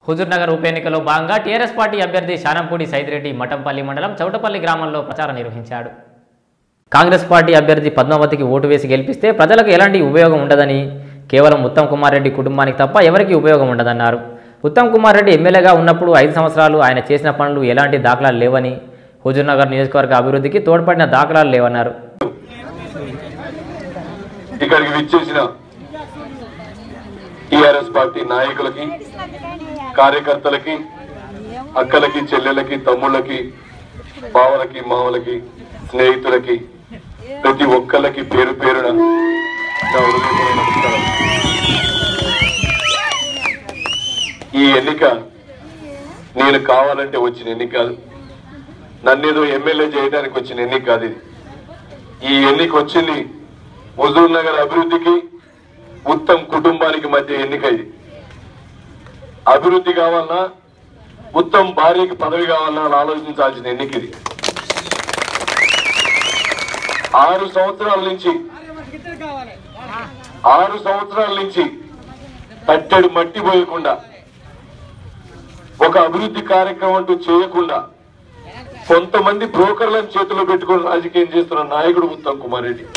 హుజూర్నగర్ ఉప ఎన్నికలో భాగంగా టీఆర్ఎస్ పార్టీ అభ్యర్థి శానంపూడి సైదిరెడ్డి మఠంపల్లి మండలం చౌటపల్లి గ్రామంలో ప్రచారం నిర్వహించాడు కాంగ్రెస్ పార్టీ అభ్యర్థి పద్మావతికి ఓటు వేసి గెలిపిస్తే ప్రజలకు ఎలాంటి ఉపయోగం ఉండదని కేవలం ఉత్తమ్ కుమార్ రెడ్డి కుటుంబానికి తప్ప ఎవరికీ ఉపయోగం ఉండదన్నారు ఉత్తమ్ కుమార్ రెడ్డి ఎమ్మెల్యేగా ఉన్నప్పుడు ఐదు సంవత్సరాలు ఆయన చేసిన పనులు ఎలాంటి దాఖలాలు లేవని హుజూర్నగర్ నియోజకవర్గ అభివృద్ధికి తోడ్పడిన దాఖలాలు లేవన్నారు ఇక్కడికి విచ్చేసిన టిఆర్ఎస్ పార్టీ నాయకులకి కార్యకర్తలకి అక్కలకి చెల్లెలకి తమ్ముళ్ళకి బావలకి మావలకి స్నేహితులకి ప్రతి ఒక్కళ్ళకి పేరు పేరున నా హృదయపూర్వక నమస్కారం ఈ ఎన్నిక నేను కావాలంటే వచ్చిన ఎన్నిక కాదు నన్నేదో ఎమ్మెల్యే చేయడానికి వచ్చిన ఎన్నిక కాదు ఇది ఈ ఎన్నిక వచ్చింది హుజూర్ నగర్ అభివృద్ధికి ఉత్తమ్ కుటుంబానికి మధ్య ఎన్నిక ఇది అభివృద్ధి కావాలన్నా ఉత్తమ్ భార్యకి పదవి కావాలన్నా అని ఆలోచించాల్సిన ఎన్నిక ఇది ఆరు సంవత్సరాల నుంచి ఆరు సంవత్సరాల నుంచి తట్టెడు మట్టి పోయకుండా ఒక అభివృద్ధి కార్యక్రమం అంటూ చేయకుండా కొంతమంది బ్రోకర్లను చేతిలో పెట్టుకుని రాజకీయం చేస్తున్న నాయకుడు ఉత్తమ్ కుమార్ రెడ్డి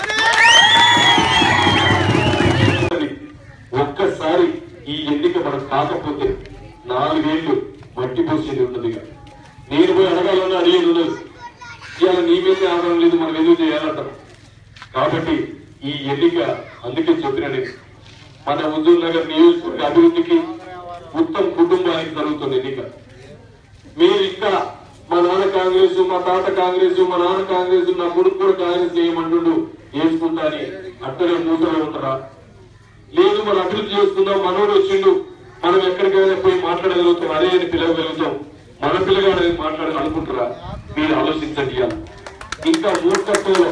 ఒక్కసారి ఈ ఎన్నిక మనకు కాకపోతే నాలుగేళ్లు మట్టి పోసేది ఉన్నది ఇక. నేను పోయి అడగాలన్నా అడిగేది ఉండదు ఇవాళ నీ మీదే ఆధారం లేదు మనం ఎందుకు చేయాలంటారు కాబట్టి ఈ ఎన్నిక అందుకే చెప్పిన నేను మన హుజూర్ నగర్ నియోజకవర్గ అభివృద్ధికి ఉత్తమ్ కుటుంబానికి జరుగుతున్న ఎన్నిక మీరు ఇంకా మా నాన్న కాంగ్రెస్ మా తాత కాంగ్రెస్ మా నాన్న కాంగ్రెస్ నా కొడుకు కూడా కాంగ్రెస్ చేయమంటుండు వేసుకుంటా అని అట్టనే మూసలో ఉంటారా లేదు మనం అభివృద్ధి చేసుకుందాం మనోడు వచ్చిండు మనం ఎక్కడికైనా పోయి మాట్లాడగలుగుతాం అదే అని పిలవగలుగుతాం మన పిల్లగాడు మాట్లాడాలి అనుకుంటారా మీరు ఆలోచించండి ఇవాళ. ఇంకా మూర్ఖత్వంలో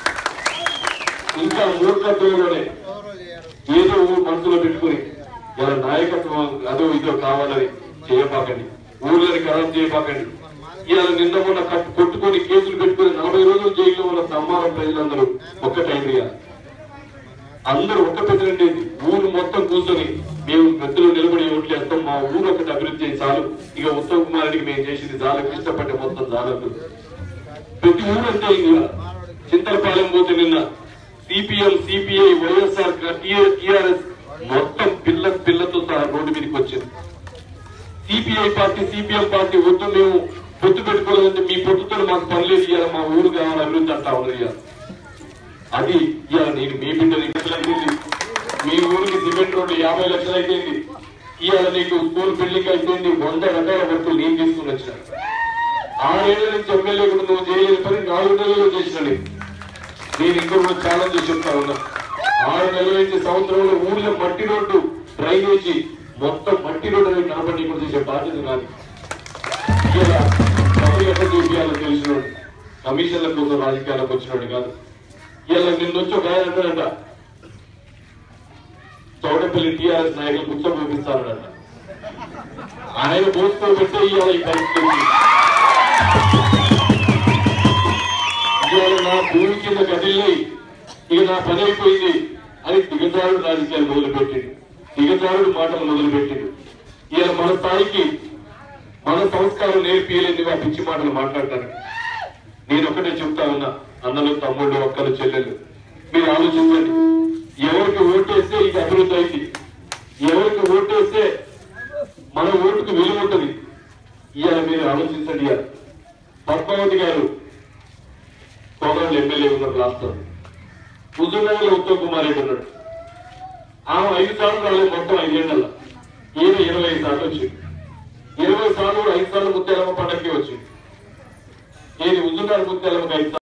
ఇంకా మూర్ఖత్వంలోనే ఏదో ఊరు మనసులో పెట్టుకుని ఇలా నాయకత్వం అదో ఇదో కావాలని చేయపాకండి ఊర్లని ఖరాబ్ చేయపాకండి ఇవాళ నిన్న మొన్న కట్టు కొట్టుకొని కేసులు పెట్టుకుని నలభై రోజులు జైల్లో ఉన్న సమ్మానం ప్రజలందరూ ఒక్కటైంది ఇవాళ. అందరూ ఒక్క పెద్దలండి ఊరు మొత్తం కూర్చొని మేము పెద్దలు నిలబడి ఓట్లు వేస్తాం మా ఊరు ఒకటి అభివృద్ధి చేసి చాలు ఇక ఉత్తమ్ కుమార్ రెడ్డికి మేము చేసింది చాలు ఇష్టపడ్డ మొత్తం చాలదు ప్రతి ఊరు అంతే ఇక చింతలపాలెం పోతే నిన్న సిపిఎం సిపిఐ వైఎస్ఆర్ టిఆర్ఎస్ మొత్తం పిల్ల పిల్లతో సహా రోడ్డు మీదకి వచ్చింది సిపిఐ పార్టీ సిపిఎం పార్టీ వద్దు మేము పొత్తు పెట్టుకోవాలంటే మీ పొత్తుతో మాకు పనిలేదు ఇవ్వాలి మా ఊరు కావాలి అభివృద్ధి అంటా ఉన్నది ఇవాళ. అది ఇవాళ నేను మీ బిడ్డ లక్షలు అయిపోయింది మీ ఊరికి సిమెంట్ రోడ్డు యాభై లక్షలు అయిపోయింది ఇవాళ నీకు స్కూల్ బిల్డింగ్ అయిపోయింది వంద రకాల వర్కులు నేను తీసుకుని వచ్చిన ఆరేళ్ల నుంచి ఎమ్మెల్యే కూడా నువ్వు చేయలేని పని నాలుగు నెలల్లో చేసిన నేను. నేను ఇంకా కూడా ఛాలెంజ్ చెప్తా ఉన్నా ఆరు నెలల నుంచి సంవత్సరంలో ఊర్లో మట్టి రోడ్డు డ్రైనేజీ మొత్తం మట్టి రోడ్డు అనేది కనపడి కూడా చేసే బాధ్యత నాది ఇలా పని ఎక్కడ చూపించాలో తెలిసినోడు కమిషన్ల కోసం రాజకీయాలకు వచ్చినోడు కాదు ఇలా నిన్న వచ్చి ఒక ఆయన అంటాడంట చౌడపల్లి టీఆర్ఎస్ నాయకులు కూర్చొని చూపిస్తారట ఆయన పోసుకోబెట్టే ఇవాళ ఈ పరిస్థితి వచ్చింది. ఇవాళ నా భూమి కింద గదిల్లాయి ఇక నా పని అయిపోయింది అని దిగజారుడు రాజకీయాలు మొదలుపెట్టిండు దిగజారుడు మాటలు మొదలుపెట్టిండు ఇవాళ మన స్థాయికి మన సంస్కారం నేర్పియలేని ఆ పిచ్చి మాటలు మాట్లాడతాను నేను ఒకటే చెప్తా ఉన్నా అన్నలు తమ్ముళ్ళు ఒక్కలు చెల్లెలు మీరు ఆలోచించండి ఎవరికి ఓటేస్తే ఇది అభివృద్ధి అయింది ఎవరికి ఓటేస్తే మన ఓటుకు విలువ ఉంటుంది ఇవాళ మీరు ఆలోచించండి ఇవాళ పద్మావతి గారు కోగంలో ఎమ్మెల్యే ఉన్నారు రాష్ట్రం హుజూర్నగర్లో ఉత్తమ్ కుమార్ రెడ్డి ఉన్నాడు ఆమె ఐదు సార్లు రాలేదు మొత్తం ఐదేళ్ల ఈయన ఇరవై ఐదు సార్లు వచ్చింది ఇరవై సార్లు కూడా ఐదు సార్లు ముత్యాలమ్మ పండగకి వచ్చింది ఏది హుజూర్నగర్ ముత్యాలమ్మకి ఐదు సార్లు